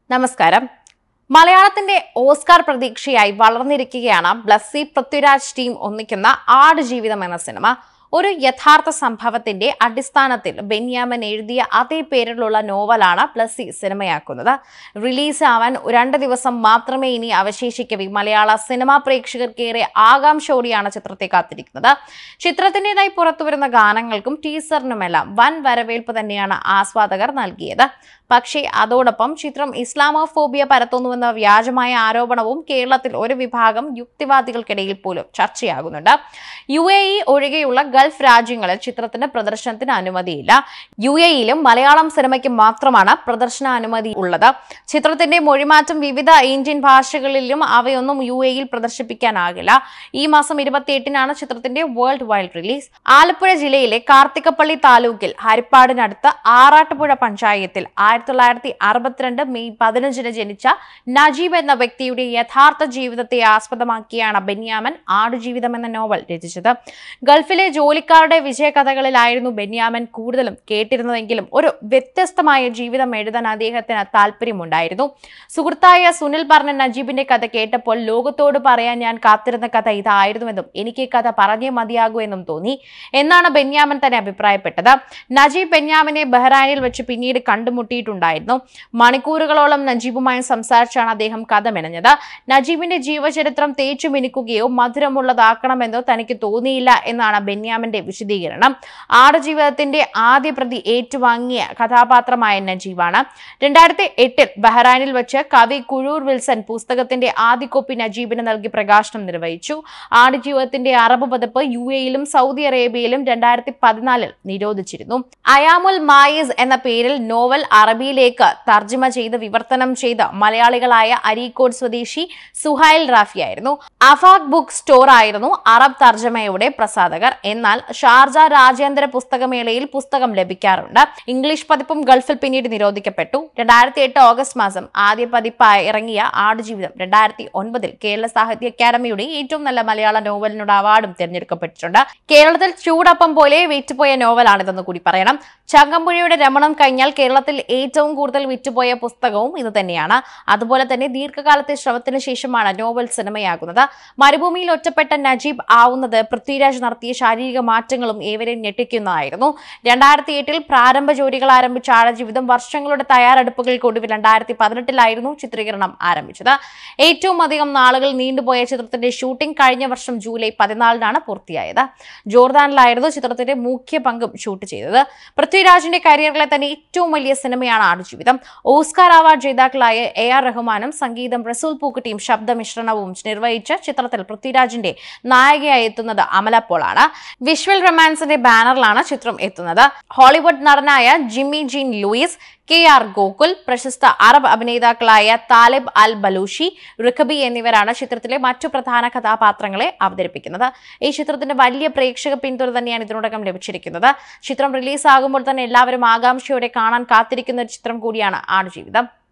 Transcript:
നമസ്കാരം മലയാളത്തിന്റെ ഓസ്കാർ പ്രതീക്ഷയായി വളർന്നിരിക്കുകയാണ് ബ്ലസ്സി പൃഥ്വിരാജ് ടീം ഒന്നിക്കുന്ന ആടുജീവിതം എന്ന സിനിമ ഒരു യഥാർത്ഥ സംഭവത്തിന്റെ അടിസ്ഥാനത്തിൽ ബെന്യാമൻ എഴുതിയ അതേ പേരിലുള്ള നോവലാണ് ബ്ലസ്സി സിനിമയാക്കുന്നത് റിലീസ് ആവാൻ രണ്ട് ദിവസം മാത്രമേ ഇനി അവശേഷിക്കവേ മലയാള സിനിമാ പ്രേക്ഷകർക്കേറെ ആകാംക്ഷയോടെയാണ് ചിത്രത്തെ കാത്തിരിക്കുന്നത് ചിത്രത്തിൻ്റെതായി പുറത്തുവരുന്ന ഗാനങ്ങൾക്കും ടീസറിനുമെല്ലാം വൻ വരവേൽപ്പ് തന്നെയാണ് ആസ്വാദകർ നൽകിയത് പക്ഷേ അതോടൊപ്പം ചിത്രം ഇസ്ലാമോഫോബിയ പരത്തുന്നുവെന്ന വ്യാജമായ ആരോപണവും കേരളത്തിൽ ഒരു വിഭാഗം യുക്തിവാദികൾക്കിടയിൽ പോലും ചർച്ചയാകുന്നുണ്ട് യു എ ഇ ഒഴികെയുള്ള ഗൾഫ് രാജ്യങ്ങളിൽ ചിത്രത്തിന് പ്രദർശനത്തിന് അനുമതിയില്ല യു എ ഇയിലും മലയാളം സിനിമയ്ക്ക് മാത്രമാണ് പ്രദർശന അനുമതി ഉള്ളത് ചിത്രത്തിന്റെ മൊഴിമാറ്റം വിവിധ ഇന്ത്യൻ ഭാഷകളിലും അവയൊന്നും യു എയിൽ പ്രദർശിപ്പിക്കാനാകില്ല ഈ മാസം ഇരുപത്തിയെട്ടിനാണ് ചിത്രത്തിന്റെ വേൾഡ് വൈഡ് റിലീസ് ആലപ്പുഴ ജില്ലയിലെ കാർത്തികപ്പള്ളി താലൂക്കിൽ ഹരിപ്പാടിനടുത്ത് ആറാട്ടുപുഴ പഞ്ചായത്തിൽ ആയിരത്തി തൊള്ളായിരത്തി അറുപത്തിരണ്ട് മെയ് പതിനഞ്ചിന് ജനിച്ച നജീബ് എന്ന വ്യക്തിയുടെ യഥാർത്ഥ ജീവിതത്തെ ആസ്പദമാക്കിയാണ് ബെന്യാമൻ ആടുജീവിതം എന്ന നോവൽ രചിച്ചത് ഗൾഫിലെ ജോലിക്കാരുടെ വിജയകഥകളിലായിരുന്നു ബെന്യാമൻ കൂടുതലും കേട്ടിരുന്നതെങ്കിലും ഒരു വ്യത്യസ്തമായ ജീവിതം എഴുതാൻ അദ്ദേഹത്തിന് താല്പര്യമുണ്ടായിരുന്നു സുഹൃത്തായ സുനിൽ പറഞ്ഞ നജീബിന്റെ കഥ കേട്ടപ്പോൾ ലോകത്തോട് പറയാൻ ഞാൻ കാത്തിരുന്ന കഥ ഇതായിരുന്നുവെന്നും എനിക്ക് ഈ കഥ പറഞ്ഞേ മതിയാകൂ എന്നും തോന്നി എന്നാണ് ബെന്യാമൻ തന്നെ അഭിപ്രായപ്പെട്ടത് നജീബ് ബെന്യാമിനെ ബഹ്റാനിൽ വെച്ച് പിന്നീട് കണ്ടുമുട്ടിയിട്ടുണ്ടായിരുന്നു മണിക്കൂറുകളോളം നജീബുമായി സംസാരിച്ചാണ് അദ്ദേഹം കഥ മെനഞ്ഞത് നജീബിന്റെ ജീവചരിത്രം തേച്ചു മിനുക്കുകയോ മധുരമുള്ളതാക്കണമെന്നോ തനിക്ക് തോന്നിയില്ല എന്നാണ് ബെന്യാമിന്റെ വിശദീകരണം ആടുജീവിതത്തിന്റെ ആദ്യ പ്രതി ഏറ്റുവാങ്ങിയ കഥാപാത്രമായ നജീബാണ് രണ്ടായിരത്തി എട്ടിൽ ബഹ്റാനിൽ വെച്ച് കവി കുഴൂർ വിൽസൺ പുസ്തകത്തിന്റെ ആദ്യ കോപ്പി നജീബിന് നൽകി പ്രകാശനം നിർവഹിച്ചു ആടുജീവിതത്തിന്റെ അറബ് പതിപ്പ് യു എയിലും സൗദി അറേബ്യയിലും രണ്ടായിരത്തി പതിനാലിൽ നിരോധിച്ചിരുന്നു അയാമുൽ മായിസ് എന്ന പേരിൽ നോവൽ അറബിയിലേക്ക് തർജ്ജമ ചെയ്ത് വിവർത്തനം ചെയ്ത മലയാളികളായ അരീക്കോട് സ്വദേശി സുഹൈൽ റാഫിയായിരുന്നു അഫാഖ് ബുക്ക് സ്റ്റോർ ആയിരുന്നു അറബ് തർജ്ജമയുടെ പ്രസാധകർ എന്നാൽ ഷാർജ രാജ്യാന്തര പുസ്തകമേളയിൽ പുസ്തകം ലഭിക്കാറുണ്ട് ഇംഗ്ലീഷ് പതിപ്പും ഗൾഫിൽ പിന്നീട് നിരോധിക്കപ്പെട്ടു രണ്ടായിരത്തി എട്ട് ഓഗസ്റ്റ് മാസം ആദ്യ പതിപ്പായി ഇറങ്ങിയ ആടുജീവിതം രണ്ടായിരത്തി ഒൻപതിൽ കേരള സാഹിത്യ അക്കാദമിയുടെ ഏറ്റവും നല്ല മലയാള നോവലിനുള്ള അവാർഡും തിരഞ്ഞെടുക്കപ്പെട്ടിട്ടുണ്ട് കേരളത്തിൽ ചൂടപ്പം പോലെ വിറ്റുപോയ നോവലാണിതെന്ന് കൂടി പറയണം ചങ്ങമ്പുഴയുടെ രമണം കഴിഞ്ഞാൽ കേരളത്തിൽ ഏറ്റവും കൂടുതൽ വിറ്റുപോയ പുസ്തകവും ഇത് തന്നെയാണ് അതുപോലെ തന്നെ ദീർഘകാലത്തെ ശ്രമത്തിന് ശേഷമാണ് നോവൽ സിനിമയാകുന്നത് മരുഭൂമിയിൽ ഒറ്റപ്പെട്ട നജീബ് ആവുന്നത് പൃഥ്വിരാജ് നടത്തിയ ശാരീരിക മാറ്റങ്ങളും ഏവരെയും ഞെട്ടിക്കുന്നതായിരുന്നു രണ്ടായിരത്തി എട്ടിൽ പ്രാരംഭ ജോലികൾ ആരംഭിച്ച ആഴജീവിതം വർഷങ്ങളുടെ തയ്യാറെടുപ്പുകൾക്കൊടുവിൽ രണ്ടായിരത്തി പതിനെട്ടിലായിരുന്നു ചിത്രീകരണം ആരംഭിച്ചത് ഏറ്റവും അധികം നാളുകൾ നീണ്ടുപോയ ചിത്രത്തിന്റെ ഷൂട്ടിംഗ് കഴിഞ്ഞ വർഷം ജൂലൈ പതിനാലിനാണ് പൂർത്തിയായത് ജോർദാനിലായിരുന്നു ചിത്രത്തിന്റെ മുഖ്യ പങ്കും ഷൂട്ട് ചെയ്തത് പൃഥ്വിരാജിന്റെ കരിയറിലെ തന്നെ ഏറ്റവും വലിയ സിനിമയാണ് ആടുജീവിതം ഓസ്കാർ അവാർഡ് ജേതാക്കളായ എ ആർ റഹ്മാനും സംഗീതം റസൂൽ പൂക്കുട്ടിയും ശബ്ദമിശ്രണവും നിർവഹിച്ച ചിത്രത്തിൽ പൃഥ്വിരാജിന്റെ നായികയായി എത്തുന്നത് അമല പോളാണ് വിഷ്വൽ റൊമാൻസിന്റെ ബാനറിലാണ് ചിത്രം എത്തുന്നത് ഹോളിവുഡ് നടനായ Jimmy Jean Louis K R Gokul പ്രശസ്ത അറബ് അഭിനേതാക്കളായ താലിബ് അൽ ബലൂഷി റിഖബി എന്നിവരാണ് ചിത്രത്തിലെ മറ്റു പ്രധാന കഥാപാത്രങ്ങളെ അവതരിപ്പിക്കുന്നത് ഈ ചിത്രത്തിന്റെ വലിയ പ്രേക്ഷക പിന്തുണ തന്നെയാണ് ഇതിനോടകം ലഭിച്ചിരിക്കുന്നത് ചിത്രം റിലീസ് ആകുമ്പോൾ തന്നെ എല്ലാവരും ആകാംക്ഷയോടെ കാണാൻ കാത്തിരിക്കുന്ന ഒരു ചിത്രം കൂടിയാണ് ആടുജീവിതം